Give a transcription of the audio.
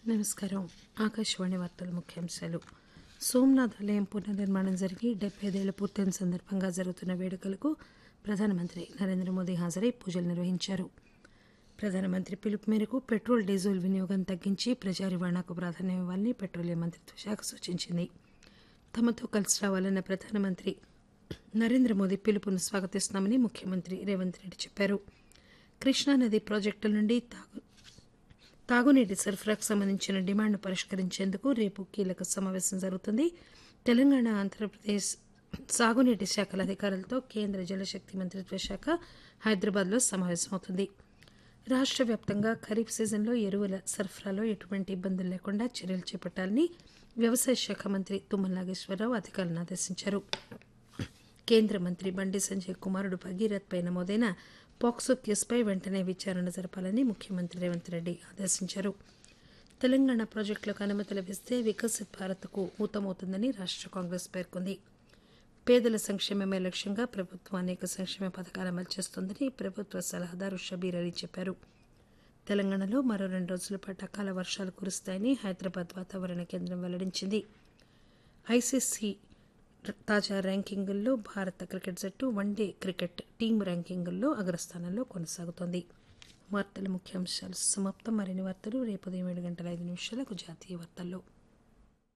నమస్కారం ఆకాశవాణి వార్తల ముఖ్యాంశాలు సోమనాథ్ ఆలయం పునర్నిర్మాణం జరిగి డెబ్బై ఐదేళ్లు పూర్తయిన సందర్భంగా జరుగుతున్న వేడుకలకు ప్రధానమంత్రి నరేంద్ర మోదీ హాజరై పూజలు నిర్వహించారు ప్రధానమంత్రి పిలుపు మేరకు పెట్రోల్ డీజిల్ వినియోగం తగ్గించి ప్రజా రవాణాకు ప్రాధాన్యం ఇవ్వాలని పెట్రోలియం మంత్రిత్వ శాఖ సూచించింది తమతో కలిసి రావాలన్న ప్రధానమంత్రి నరేంద్ర మోదీ పిలుపును స్వాగతిస్తున్నామని ముఖ్యమంత్రి రేవంత్ రెడ్డి చెప్పారు కృష్ణానది ప్రాజెక్టుల నుండి తాగు తాగునీటి సరఫరాకు సంబంధించిన డిమాండ్ను పరిష్కరించేందుకు రేపు కీలక సమావేశం జరుగుతుంది తెలంగాణ ఆంధ్రప్రదేశ్ సాగునీటి శాఖల అధికారులతో కేంద్ర జలశక్తి మంత్రిత్వ శాఖ హైదరాబాద్లో సమావేశమవుతుంది రాష్ట్ర వ్యాప్తంగా ఖరీఫ్ సీజన్లో ఎరువుల సరఫరాలో ఎటువంటి ఇబ్బందులు లేకుండా చర్యలు చేపట్టాలని వ్యవసాయ శాఖ మంత్రి తుమ్మల నాగేశ్వరరావు అధికారులను ఆదేశించారు కేంద్ర మంత్రి బండి సంజయ్ కుమారుడు భగీరథ్ పై నమోదైన పాక్సో కేసుపై వెంటనే విచారణ జరపాలని ముఖ్యమంత్రి రేవంత్ రెడ్డి ఆదేశించారు తెలంగాణ ప్రాజెక్టులకు అనుమతి లభిస్తే వికసిత్ భారత్కు ఊతమవుతుందని రాష్ట్ర కాంగ్రెస్ పేర్కొంది పేదల సంక్షేమమే లక్ష్యంగా ప్రభుత్వం అనేక సంక్షేమ పథకాలు అమలు చేస్తోందని ప్రభుత్వ సలహాదారు షబీర్ అలీ చెప్పారు తెలంగాణలో మరో రెండు రోజుల పాటు అకాల వర్షాలు కురుస్తాయని హైదరాబాద్ వాతావరణ కేంద్రం వెల్లడించింది ఐసీసీ తాజా ర్యాంకింగుల్లో భారత క్రికెట్ జట్టు వన్డే క్రికెట్ టీం ర్యాంకింగుల్లో అగ్రస్థానంలో కొనసాగుతోంది వార్తల ముఖ్యాంశాలు సమాప్తం మరిన్ని వార్తలు రేపు ఉదయం ఏడు గంటల ఐదు నిమిషాలకు జాతీయ వార్తల్లో